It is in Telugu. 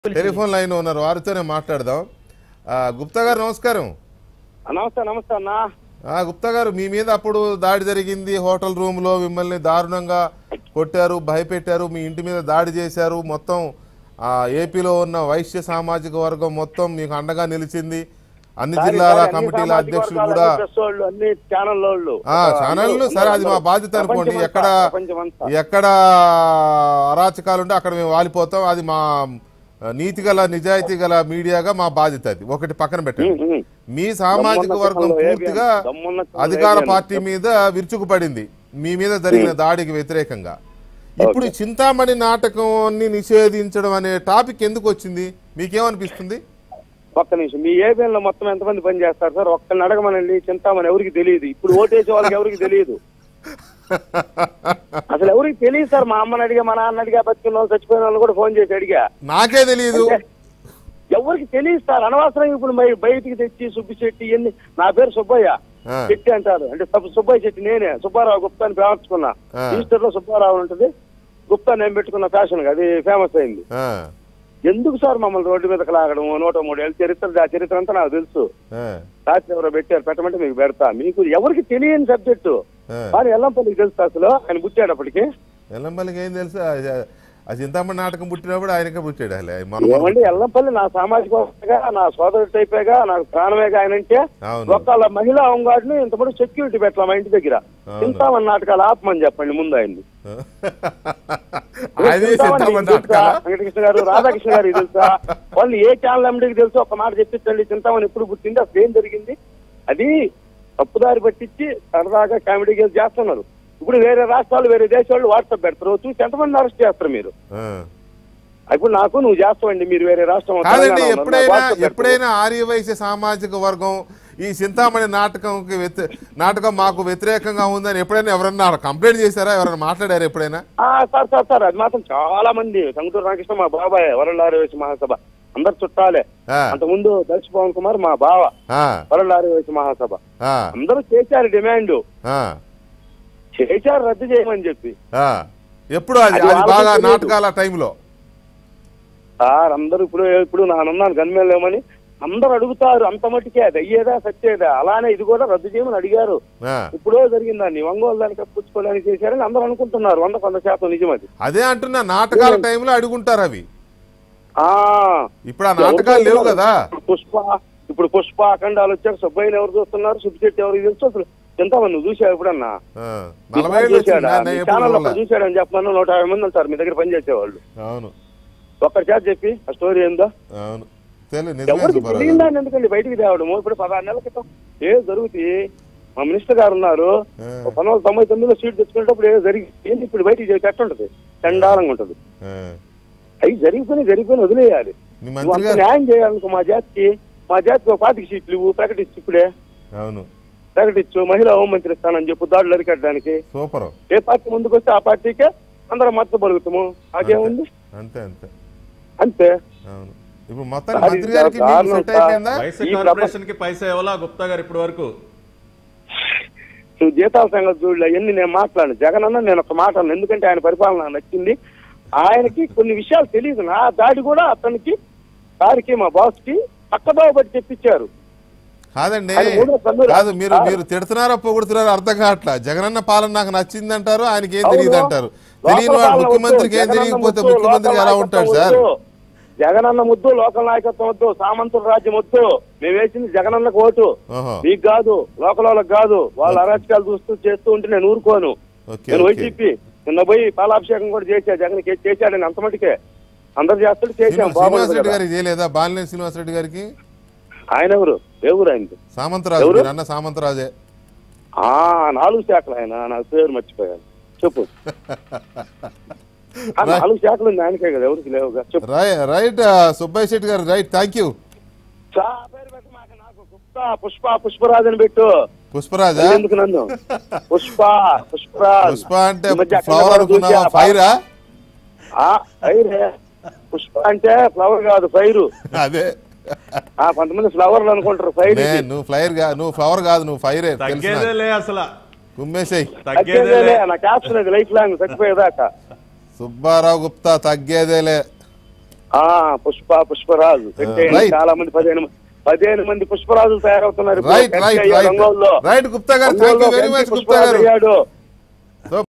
టెలిఫోన్ లైన్ ఉన్నారు వారితోనే మాట్లాడదాం ఆ, గుప్తా గారు నమస్కారం నమస్తే నమస్తే అన్న ఆ, గుప్తా గారు మీ మీద అప్పుడు దాడి జరిగింది హోటల్ రూమ్ లో మిమ్మల్ని దారుణంగా కొట్టారు భయపెట్టారు మీ ఇంటి మీద దాడి చేశారు మొత్తం ఆ, ఏపీలో ఉన్న వైశ్య సామాజిక వర్గం మొత్తం మీకు అండగా నిలిచింది అన్ని జిల్లాల అన్ని కమిటీల సామాజిక అధ్యక్షులు వర్గాలు, కూడా అన్ని ప్రెస్ వాళ్ళు, అన్ని ఛానల్ వాళ్ళు ఆ ఛానళ్ళు సరే అది మా బాధ్యత అనుకోండి ప్రపంచమంతా, ఎక్కడ ప్రపంచమంతా. ఎక్కడ అరాచకాలు ఉంటే అక్కడ మేము వాలిపోతాం అది మా నీతి గల నిజాయితీ గల మీడియాగా మా బాధ్యత అది ఒకటి పక్కన పెట్టండి ఉమ్, ఉమ్. మీ సామాజిక దమ్మున్న వర్గం చిత్రంలో పూర్తిగా ఏబిఎన్, దమ్మున్న చిత్రంలో అధికార ఏబిఎన్. పార్టీ మీద విరుచుకుపడింది మీ మీద జరిగిన దాడికి వ్యతిరేకంగా ఇప్పుడు ఈ చింతామణి నాటకాన్ని నిషేధించడం అనే టాపిక్ ఎందుకు వచ్చింది మీకేమనిపిస్తుంది ఒక్క నిమిషం మీ ఏబిఎన్ లో మొత్తం ఎంతమంది పని చేస్తారు సార్ ఒక్కరిని అడగమనండి చింతామని ఎవరికి తెలియదు ఇప్పుడు ఓటేసే వాళ్ళకి ఎవరికి తెలియదు అసలు ఎవరికి తెలియదు సార్ మా అమ్మని అడిగా మా నాన్న అడిగా బతికిన వాళ్ళు చచ్చిపోయిన వాళ్ళు కూడా ఫోన్ చేసి అడిగా నాకే తెలియదు ఎవరికి తెలియదు సార్ అనవసరం ఇప్పుడు బయ- బయటికి తెచ్చి సుబ్బి శెట్టి ఇవన్నీ నా పేరు సుబ్బయ్య ఆ. శెట్టి అంటారు అంటే సబ్బు- సుబ్బయ్య శెట్టి నేనే సుబ్బారావు గుప్తా అని పేర్చుకున్నా ఆ. ఈస్టర్ లో సుబ్బారావు ఉంటుంది గుప్తా నేను పెట్టుకున్న ఫ్యాషన్ అది ఫేమస్ అయింది ఆ, ఎందుకు సార్ మమ్మల్ని రోడ్డు మీదకి లాగడం నూట మూడు ఏళ్ళ చరిత్ర ఆ చరిత్ర అంతా నాకు తెలుసు ఆ, రాత్రి ఎవరో పెట్టారు పెట్టమంటే మీకు పెడతా మీకు ఎవరికి తెలియని సబ్జెక్టు ఆ. కానీ ఎల్లంపల్లికి తెలుసు అసలు ఆయన పుట్టాడప్పటికి ఎల్లంపల్లికి ఏం తెలుసు ఆ- ఆ చింతామణి నాటకం పుట్టినప్పుడు ఆయనకే పుట్టాడు అసలు మన ఏమండి ఎల్లంపల్లి నా సామాజిక వర్గంగా నా సోదరు టైపేగా నాకు ప్రాణమేగా ఆయన అంటే అవును ఒకళ్ళ మహిళా హోంగార్డ్ ని ఇంతమంది సెక్యూరిటీ పెట్టాలి మా ఇంటి దగ్గర అవును. చింతామణి నాటకాలు ఆపమని చెప్పండి ముందు ఆయన్ని అదే చింతామణి చింతామణి తెలుసా? నాటకాలా వెంకటకృష్ణ గారు రాధాకృష్ణ గారు ఇది తెలుసా వాళ్ళు ఏ ఛానల్ ఎండికి తెలుసు ఒక మాట చెప్పించండి చింతామణి ఎప్పుడు పుట్టింది అసలు ఏం జరిగింది అది తప్పుదారి పట్టించి సరదాగా కామెడీ గేమ్ చేస్తున్నారు ఇప్పుడు వేరే రాష్ట్రాలు వేరే దేశాలు వాట్సాప్ పెడతారు చూసి ఎంతమంది అరెస్ట్ చేస్తారు మీరు ఆ. ఇప్పుడు నాకు నువ్వు చేస్తావండి మీరు వేరే రాష్ట్రం కాదండి తెలంగాణ ఉన్నారు, ఎప్పుడైనా WhatsApp పెడతారు. ఎప్పుడైనా ఆర్యవైశ్య సామాజిక వర్గం ఈ చింతామణి నాటకంకి వ్యతి నాటకం మాకు వ్యతిరేకంగా ఉందని ఎప్పుడైనా ఎవరన్నా కంప్లైంట్ చేశారా ఎవరైనా మాట్లాడారా ఎప్పుడైనా ఆ, సార్ సార్ సార్ అది మాత్రం చాలా మంది సంగతూరు రామకృష్ణ మా బాబాయ్ వరలారి మహాసభ అందరు చుట్టాలే ఆ, అంతకుముందు దర్శి పవన్ కుమార్ మా బావ ఆ, వరలారి మహాసభ ఆ, అందరూ చేశారు డిమాండ్ ఆ, చేశారు రద్దు చేయమని చెప్పి ఆ. ఎప్పుడు అది అది అది వాళ్ళకి బాగా తెలియదు. నాటకాల టైంలో సార్ అందరూ ఇప్పుడు ఇప్పుడు నానున్నాను గన్మేలేమని అందరూ అడుగుతారు అంత మట్టుకే అది అయ్యేదా సచ్చేదా అలానే ఇది కూడా రద్దు చేయమని అడిగారు ఆ. ఇప్పుడో జరిగిందాన్ని ఒంగోలు దానికి కప్పించుకోవడానికి చేశారని అందరూ అనుకుంటున్నారు వంద వంద శాతం నిజం అది అదే అంటున్నా నాటకాల టైంలో అడుగుంటారు అవి ఆ ఇప్పుడు ఆ నాటకాలు లేవు కదా పుష్ప ఇప్పుడు పుష్ప అఖండాలు వచ్చాక సుబ్బయ్యని ఎవరు చూస్తున్నారు సుబ్బిశెట్టి ఎవరికి తెలుసు అసలు ఎంతమంది నువ్వు చూసావు ఎప్పుడన్నా ఆ, నలభై ఏళ్ళు వచ్చింది చూశాడా? నేను మీ ఎప్పుడు ఛానల్ చూడలే. చూశాడని చెప్పమన్నా నూట యాభై మంది ఉంటారు మీ దగ్గర పనిచేసేవాళ్ళు అవును ఒక్కరి చేత చెప్పి ఆ స్టోరీ ఏందో అవును తెలియదు నిజమే ఎవరికి సుబ్బారావు గారు. తెలియదాన్ని ఎందుకండి బయటికి తేవడము ఇప్పుడు పదహారు నెలల క్రితం ఏ జరుగుతాయి మా మినిస్టర్ గారు ఉన్నారు ఆ. పంతొమ్మిది వందల తొంభై తొమ్మిదిలో సీట్ తెచ్చుకునేటప్పుడు ఏదో జరిగి ఏంటి ఇప్పుడు బయటికి చేసి ఎట్టుంటది చండాలంగా ఉంటది ఆ. అవి జరిగిపోయి జరిగిపోయి వదిలేయాలి మీ నువ్వు మంత్రి అంత గారు న్యాయం చేయాలనుకో మా జాతికి మా జాతికి ఒక పాతికి సీట్లు ఇవ్వు ప్రకటించు ఇప్పుడే అవును ప్రకటించు మహిళా హోంమంత్రి స్థానం చెప్పు దాడులు అరికట్టడానికి సూపర్ ఏ పార్టీ ముందుకు వస్తే ఆ పార్టీకే అందరం మద్దతు పలుకుతాము అదేముంది అంతే అంతే అంతే అవును ఇప్పుడు మొత్తానికి అది మంత్రి గారికి చాలా మీకు సెట్ చాలా అయిపోయిందా వైశ్య ఈ కార్పొరేషన్ కి పైసా ఇవ్వాలా గుప్తా గారు ఇప్పటి వరకు నువ్వు జీతాల సంగతి చూడలే ఎన్ని నేను మాట్లాడు జగన్ అన్న నేను ఒక మాట అన్నాను. ఎందుకంటే ఆయన పరిపాలన నాకు నచ్చింది ఆయనకి కొన్ని విషయాలు తెలియదు నా దాడి కూడా అతనికి సారికి మా బాస్ కి పక్కదోవ బట్టి తెప్పించారు కాదండి ఆయన మూడో కన్ను రా- కాదు మీరు ఆ. మీరు తిడుతున్నారో పొగుడుతున్నారో అర్థం కావట్లా జగనన్న పాలన నాకు నచ్చింది అంటారు ఆయనకి ఏం అవును. తెలియదు అంటారు లోకల్ తెలియని వాడు పాలన ముఖ్యమంత్రికి ఏం వద్దు. తెలియకపోతే జగనన్న ముఖ్యమంత్రికి ముద్దు, ఎలా లోకల్ ఉంటాడు నాయకత్వం సార్ వద్దు. జగనన్న ముద్దు లోకల్ నాయకత్వం వద్దు సామంతుల రాజ్యం వద్దు మేము వేసింది జగనన్నకు ఓటు ఓహో మీకు కాదు లోకల్ వాళ్ళకి కాదు వాళ్ళ అరాచకాలు చూస్తూ చేస్తూ ఉంటే నేను ఊరుకోను ఓకే నేను ఓకే వైసీపీ నిన్న పోయి పాలాభిషేకం కూడా చేశా జగన్ కి చేశాడని అంత మటుకే అందరు చేస్తాడు చేశాం శ్రీనివాస్ బాగుంది రెడ్డి కదా. గారికి చేయలేదా బాలినేని శ్రీనివాస్ రెడ్డి గారికి ఆయన ఎవరు ఏ ఊరు ఆయనది సామంతరాజు ఎవరు? మీరు అన్న సామంతరాజే ఆ నాలుగు శాఖలు ఆయన నాకు పేరు మర్చిపోయాను చెప్పు ఆ నాలుగు శాఖలు ఉంది ఆయనకే కదా ఎవరికి లేవుగా చెప్పు రై- రైట్ ఆ, సుబ్బయ్య శెట్టి గారు రైట్ థ్యాంక్ యూ చా పేరు పెట్టు మాకు నాకు గుప్తా పుష్ప పుష్పరాజ్ అని పెట్టు పుష్పరాజా ఎందుకు నన్ను పుష్ప పుష్పరాజ్ పుష్ప అంటే ఈ మధ్య అక్కడ ఫ్లవర్ కూడా అనుకున్నావా చూసా. ఫైరా ఆ, ఫైరే పుష్ప అంటే ఫ్లవర్ కాదు ఫైరు అదే ఆ కొంతమంది ఫ్లవర్లు అనుకుంటారు ఫైర్ నే, నువ్వు ఫ్లైర్ గా నువ్వు ఫ్లవర్ కాదు నువ్వు ఫైరే తెలుసు తగ్గేదేలే అసలు కుమ్మేసేయ్ తగ్గేదేలే నా క్యాప్షన్ అది లైఫ్ లాంగ్ చచ్చిపోయేదాకా సుబ్బారావు గుప్తా తగ్గేదేలే ఆ పుష్ప పుష్పరాజు పెట్టేయండి. right. చాలా మంది పదిహేను మంది- పదిహేను మంది పుష్పరాజులు తయారవుతున్నారు ఇప్పుడు. రైట్ రైట్ గట్టిగా ఈ రైట్ రంగంలో రైట్ గుప్తా గారు థ్యాంక్ యూ రంగంలో వెరీ గట్టి మచ్ గుప్తా పుష్పరాజు గారు అయ్యాడు